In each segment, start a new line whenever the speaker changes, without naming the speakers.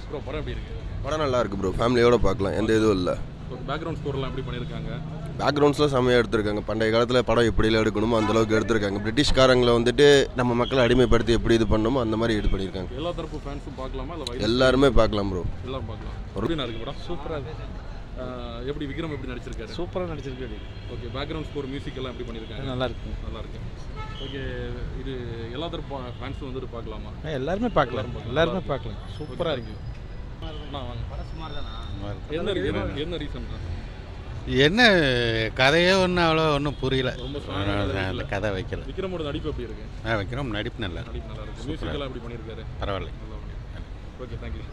Bro படம் எப்படி இருக்கு
படம் நல்லா இருக்கு ப்ரோ ஃபேமிலியோட பார்க்கலாம் எந்த இதுவும் இல்லை
பேக்ரவுண்ட் ஸ்கோர்லாம் எப்படி பண்ணியிருக்காங்க
பேக்ரவுண்ட்ஸ்லாம் செம்மையாக எடுத்திருக்காங்க பண்டைய காலத்தில் படம் எப்படிலாம் எடுக்கணுமோ அந்த அளவுக்கு எடுத்திருக்காங்க பிரிட்டிஷ்காரங்களை வந்துட்டு நம்ம மக்களை அடிமைப்படுத்தி எப்படி இது பண்ணணுமோ அந்த மாதிரி இது பண்ணியிருக்காங்க
எல்லா தரப்பு ஃபேன்ஸும் பார்க்கலாமா இல்லை
எல்லாருமே பார்க்கலாம் ப்ரோ
எல்லாம் பார்க்கலாம் எப்படி இருக்கு படம்
சூப்பராக இருக்கு
ஆஹ் எப்படி விக்ரம் எப்படி நடிச்சிருக்காரு
சூப்பராக நடிச்சிருக்கு
ஓகே பேக்ரவுண்ட் ஸ்கோர் மியூசிக் எல்லாம் எப்படி பண்ணியிருக்காங்க
நல்லா இருக்கு
நல்லா இருக்கு ஓகே இது எல்லா தரப்பு ஃபேன்ஸும் வந்துட்டு பார்க்கலாமா
எல்லாருமே பார்க்கலாம் எல்லாருமே பார்க்கலாம் சூப்பராக இருக்கு
நான் வாங்க என்ன ரீசன் என்ன ரீசன்
என்ன கதையே ஒன்றும் அவ்வளோ ஒன்றும் புரியல
ரொம்ப strong ஆன கதை
அந்த
இல்ல.
கதை வைக்கல
விக்ரமோட நடிப்பு எப்படி இருக்கு
நான் வைக்கிறோம் நடிப்பு நல்லா இருக்கு.
நடிப்பு நல்லா இருக்கு மியூசிக் எல்லாம் எப்படி பண்ணியிருக்காரு
பரவாயில்ல
நல்லா ஓகே தேங்க்யூ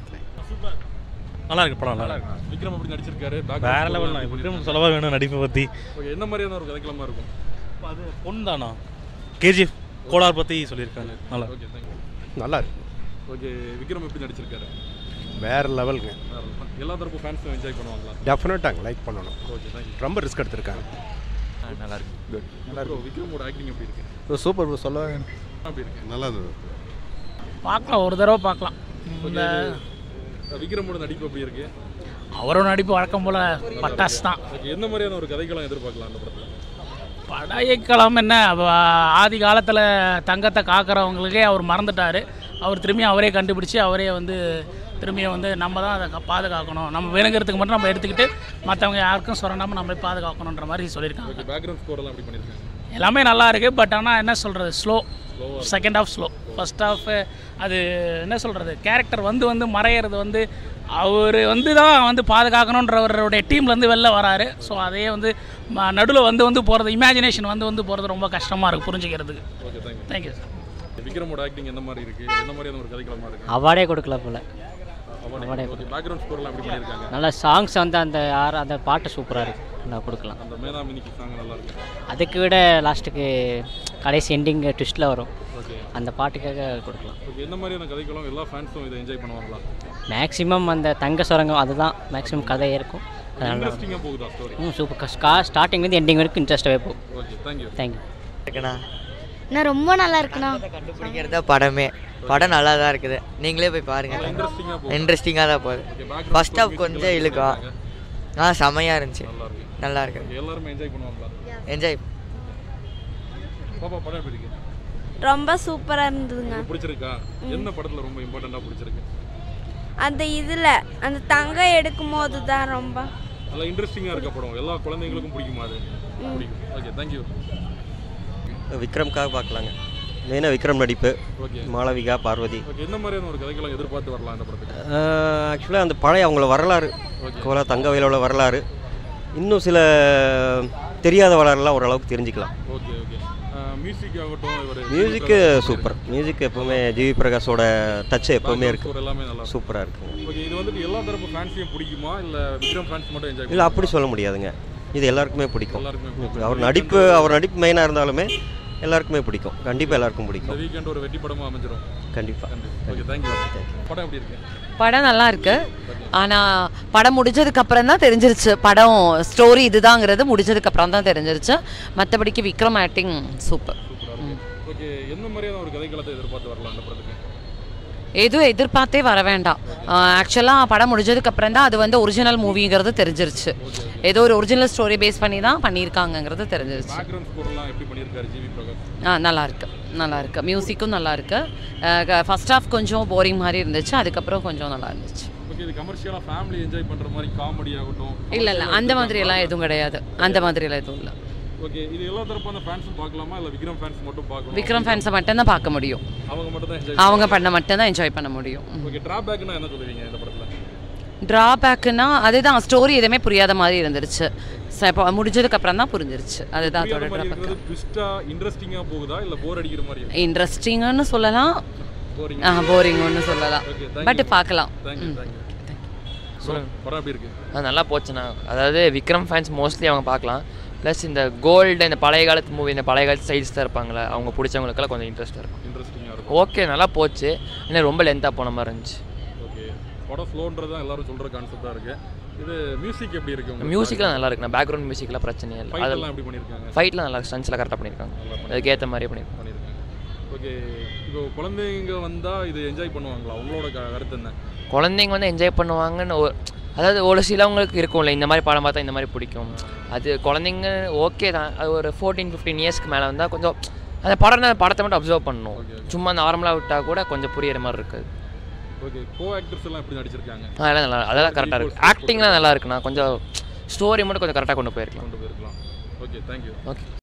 நல்லா இருக்கு படம் நல்லா இருக்கு
விக்ரம் எப்படி நடிச்சிருக்காரு
வேற லெவல் தான் விக்ரம் சொல்லவா வேணும் நடிப்பை பற்றி
ஓகே என்ன மாதிரியான ஒரு கதைக்களமா இருக்கும்
அது பொண்ணு தானா கேஜிஎஃப் கோலார் பற்றி சொல்லியிருக்காங்க நல்லா
ஓகே தேங்க்யூ
நல்லா இருக்கு
ஓகே விக்ரம் எப்படி நடிச்சிருக்காரு
வேற லெவலுங்க
வேற level. எல்லா தரப்பு ஃபேன்ஸும் என்ஜாய் பண்ணுவாங்களா
டெஃபினட்டாக லைக் பண்ணணும்
ஓகே தேங்க்யூ
ரொம்ப ரிஸ்க் எடுத்திருக்காங்க
நல்லா இருக்கு
குட்
ப்ரோ விக்ரமோட ஆக்டிங் எப்படி இருக்கு
சூப்பர் ப்ரோ சொல்ல வேணும்
எப்படி இருக்கு
நல்லா இருந்தது
பார்க்கலாம் ஒரு தடவை பார்க்கலாம் இந்த
விக்ரமோட நடிப்பு எப்படி இருக்கு
அவரோட நடிப்பு வழக்கம் போல் பட்டாசு தான்
ஓகே என்ன மாதிரியான ஒரு கதைக்களம் எதிர்பார்க்கலாம் அந்த படத்தில்
படையக்கலாம் என்ன அவ ஆதி காலத்தில் தங்கத்தை காக்கிறவங்களுக்கே அவர் மறந்துட்டார் அவர் திரும்பி அவரே கண்டுபிடிச்சி அவரே வந்து திரும்பியும் வந்து நம்ம தான் அதை கா- பாதுகாக்கணும் நம்ம வேணுங்கிறதுக்கு மட்டும் நம்ம எடுத்துக்கிட்டு மற்றவங்க யாருக்கும் சுரண்டாமல் நம்மளே பாதுகாக்கணுன்ற மாதிரி சொல்லியிருக்காங்க
ஓகே பேக்ரவுண்ட் ஸ்கோர் எல்லாம் எப்படி பண்ணியிருக்காங்க
எல்லாமே நல்லா இருக்குது பட் ஆனால் என்ன சொல்கிறது slow second half slow first half அது என்ன சொல்கிறது கேரக்டர் வந்து வந்து மறையிறது வந்து அவர் வந்து தான் வந்து பாதுகாக்கணுன்றவருடைய டீம்லேருந்து வெளில வராரு ஸோ அதையே வந்து நடுவில் வந்து வந்து போகிறது இமேஜினேஷன் வந்து வந்து போகிறது ரொம்ப கஷ்டமாக இருக்குது புரிஞ்சுக்கிறதுக்கு
ஓகே தேங்க்யூ
தேங்க்யூ சார்
விக்ரமோட ஆக்டிங் எந்த மாதிரி இருக்கு என்ன மாதிரியான ஒரு கதைக்களமா இருக்கு
அவார்டே கொடுக்கல போல
ஓகே பேக்ரவுண்ட் ஸ்கோர் எல்லாம் எப்படி பண்ணியிருக்காங்க
நல்லா சாங்ஸ் வந்து அந்த யார் அந்த பாட்டு சூப்பராக இருக்கு நான் கொடுக்கலாம்
அந்த மேதா மினிக்கு சாங் நல்லா இருக்கு
அதுக்கு விட லாஸ்ட்டுக்கு கடைசி எண்டிங் ட்விஸ்ட்டில் வரும்
ஓகே
அந்த பாட்டுக்காக கொடுக்கலாம்
ஓகே என்ன மாதிரியான கதைக்களம் எல்லா ஃபேன்ஸும் இதை என்ஜாய் பண்ணுவாங்களா
மேக்ஸிமம் அந்த தங்க சுரங்கம் அதுதான் மேக்ஸிமம் கதையே இருக்கும் அதனால
இன்ட்ரெஸ்டிங்காக போகுதா ஸ்டோரி
ம் சூப்பர் ஸ்கா ஸ்டார்டிங்லேருந்து எண்டிங் வரைக்கும் இன்ட்ரெஸ்ட்டாகவே போகும்
ஓகே தேங்க்யூ
தேங்க்யூ
இருக்குண்ணா
நான் ரொம்ப நல்லா இருக்குண்ணா
கண்டுபிடிக்கிறது தான் படமே படம் நல்லா தான் இருக்குது நீங்களே போய் பாருங்க
இன்ட்ரெஸ்டிங்காக போகுது
இன்ட்ரெஸ்டிங்காக தான் போகுது
ஓகே பேக்
ஃபர்ஸ்ட் ஹாஃப் கொஞ்சம் இழுக்கும் ஆ செமையாக இருந்துச்சு
நல்லா இருக்கு
நல்லா இருக்கு
ஓகே எல்லாருமே என்ஜாய் பண்ணுவாங்களா
என்ஜாய்
பாப்பா படம் எப்படி இருக்கு
ரொம்ப சூப்பராக இருந்ததுங்க
பிடிச்சிருக்கா என்ன படத்தில் ரொம்ப இம்பார்ட்டண்ட்டாக பிடிச்சிருக்கு
அந்த இதில் அந்த தங்கம் எடுக்கும் போது தான் ரொம்ப
நல்லா இன்ட்ரெஸ்டிங்காக இருக்க படம் எல்லா குழந்தைங்களுக்கும் பிடிக்குமா அது பிடிக்கும் ஓகே தேங்க்யூ
விக்ரம்காக பார்க்கலாங்க மெயினாக விக்ரம் நடிப்பு
ஓகே
மாளவிகா பார்வதி
ஓகே என்ன மாதிரியான ஒரு கதைக்கெல்லாம் எதிர்பார்த்து வரலாம் இந்த படத்துக்கு
ஆக்சுவலாக அந்த பழைய அவங்கள வரலாறு கோலா தங்கவேலோட வரலாறு இன்னும் சில தெரியாத வரலாறுலாம் ஓரளவுக்கு தெரிஞ்சுக்கலாம்
ஓகே ஓகே மியூசிக் ஆகட்டும் இவர்
மியூசிக்கு சூப்பர் மியூசிக் எப்போவுமே ஜிவி பிரகாஷோட டச் எப்போவுமே இருக்குது
எல்லாமே நல்லா இருக்கும்.
சூப்பராக இருக்குங்க
ஓகே இது வந்துட்டு எல்லா தரப்பு ஃபேன்ஸையும் பிடிக்குமா இல்லை விக்ரம் ஃபேன்ஸ் மட்டும் என்ஜாய்
இல்லை அப்படி சொல்ல முடியாதுங்க இது எல்லாருக்குமே பிடிக்கும்
எல்லாருக்குமே
இப்ப அவர் நடிப்பு அவர் நடிப்பு மெயினாக இருந்தாலுமே எல்லாருக்குமே பிடிக்கும் கண்டிப்பாக எல்லாருக்கும்
இந்த
பிடிக்கும்
வீக்கெண்ட் ஒரு வெற்றி படமா அமைஞ்சிரும்
கண்டிப்பாக
ஓகே தேங்க்யூ படம் எப்படி இருக்கு
படம் நல்லா இருக்கு ஆனால் படம் முடிஞ்சதுக்கு அப்புறம் தான் தெரிஞ்சிருச்சு படம் ஸ்டோரி இதுதாங்கிறது முடிஞ்சதுக்கு அப்புறம் தான் தெரிஞ்சிருச்சு மற்றபடிக்கு விக்ரம் ஆக்டிங் சூப்பர்
ஓகே என்ன மாதிரியான ஒரு கதைக்களத்தை எதிர்பார்த்து வரலாம் அந்த படத்துக்கு
எதுவும் எதிர்பார்த்தே வர வேண்டாம் ஆக்சுவலாக படம் முடிஞ்சதுக்கு அப்புறம் தான் அது வந்து ஒரிஜினல் மூவிங்கிறது தெரிஞ்சிருச்சு ஏதோ ஒரு ஒரிஜினல் ஸ்டோரி பேஸ் பண்ணி தான் பண்ணியிருக்காங்கிறது தெரிஞ்சிருச்சு
பேக்ரவுண்ட் ஸ்கோர்லாம் எப்படி பண்ணியிருக்காரு ஜிவி பிரகாஷ்
ஆ நல்லா இருக்கு நல்லா இருக்கு மியூசிக்கும் நல்லா இருக்கு ஃபர்ஸ்ட் ஹாஃப் கொஞ்சம் போரிங் மாதிரி இருந்துச்சு அதுக்கப்புறம் கொஞ்சம் நல்லா இருந்துச்சு
ஓகே இது கமர்ஷியலாக ஃபேமிலி என்ஜாய் பண்ணுற மாதிரி காமெடி ஆகட்டும்
இல்லை இல்லை அந்த மாதிரி எல்லாம் எதுவும் கிடையாது அந்த மாதிரி எல்லாம் எதுவும் இல்லை
ஓகே இது எல்லா தரப்பான ஃபேன்ஸும் பார்க்கலாமா இல்லை விக்ரம் ஃபேன்ஸ் மட்டும் பார்க்கணும்
விக்ரம் ஃபேன்ஸை மட்டும்தான் பார்க்க முடியும்
அவங்க மட்டும் தான் என்ஜாய்
அவங்க பண்ண மட்டும்தான் என்ஜாய் பண்ண முடியும்
ஓகே ட்ராபேக்னா என்ன சொல்லுவீங்க இந்த படத்தில்
ட்ராபேக்குன்னா அதுதான் ஸ்டோரி எதுவுமே புரியாத மாதிரி இருந்துருச்சு ச- இப்போ முடிஞ்சதுக்கு அப்புறம் தான் புரிஞ்சிருச்சு அதுதான் அதோட
மாதிரி
ட்ராபேக்
இருக்கிறது ட்விஸ்ட்டாக இன்ட்ரெஸ்டிங்காக போகுதா இல்லை போர் அடிக்கிற மாதிரி இருக்கா?
இன்ட்ரெஸ்டிங்னு சொல்லலாம்
Boring.
ஆ போரிங் ஒன்று சொல்லலாம்
Okay, thank
பட்
you.
பார்க்கலாம்
Thank you, thank you.
சொல்லுங்க.
படம் எப்படி இருக்கு
ஆ நல்லா போச்சுண்ணா அதாவது விக்ரம் ஃபேன்ஸ் மோஸ்ட்லி அவங்க பார்க்கலாம் ப்ளஸ் இந்த கோல்டு இந்த பழைய காலத்து மூவி இந்த பழைய காலத்து சைட்ஸ் தான் இருப்பாங்களே அவங்க பிடிச்சவங்களுக்கெல்லாம் கொஞ்சம் இன்ட்ரெஸ்ட்டாக இருக்கும்
இன்ட்ரெஸ்டிங்காக இருக்கும்
ஓகே நல்லா போச்சு ஆனால் ரொம்ப லென்த்தாக போன மாதிரி இருந்துச்சு
ஓகே படம் ஸ்லோன்றது தான் எல்லாரும் சொல்கிற கான்செப்டாக இருக்கு இது மியூசிக் எப்படி இருக்கு உங்களுக்கு?
மியூசிக்லாம் நல்லா இருக்குண்ணா பேக்ரவுண்ட் மியூசிக்லாம் பிரச்சனையே இல்லை
Fight எல்லாம் எப்படி பண்ணியிருக்காங்க?
ஃபைட்லாம் நல்லா ஸ்டன்ஸ்லாம் கரெக்டாக பண்ணியிருக்காங்க அதுக்கு ஏற்ற மாதிரியே பண்ணியிருக்காங்க
பண்ணியிருக்காங்க ஓகே ஓகே இப்போ குழந்தைங்க வந்தால் இது என்ஜாய் பண்ணுவாங்களா உங்களோட க கருத்து என்ன
குழந்தைங்க வந்து என்ஜாய் பண்ணுவாங்கன்னு ஒரு அதாவது ஒரு சிலவங்களுக்கு இருக்கும்ல இந்த மாதிரி படம் பார்த்தா இந்த மாதிரி பிடிக்கும் அது குழந்தைங்க ஓகே தான் அது ஒரு ஃபோர்டீன் ஃபிஃப்டீன் இயர்ஸ்க்கு மேலே வந்தால் கொஞ்சம் அந்த படம் அந்த படத்தை மட்டும் அப்சர்வ் பண்ணணும் சும்மா நார்மலாக விட்டால் கூட கொஞ்சம் புரியிற மாதிரி இருக்குது
ஓகே கோ ஆக்டர்ஸ் எல்லாம் எப்படி நடிச்சிருக்காங்க
அதெல்லாம் நல்லா அதெல்லாம் கரெக்டாக இருக்குது ஆக்டிங்லாம் நல்லா இருக்குண்ணா கொஞ்சம் ஸ்டோரி மட்டும் கொஞ்சம் கரெக்டாக கொண்டு போயிருக்கலாம்
கொண்டு போயிருக்கலாம் ஓகே தேங்க்யூ
ஓகே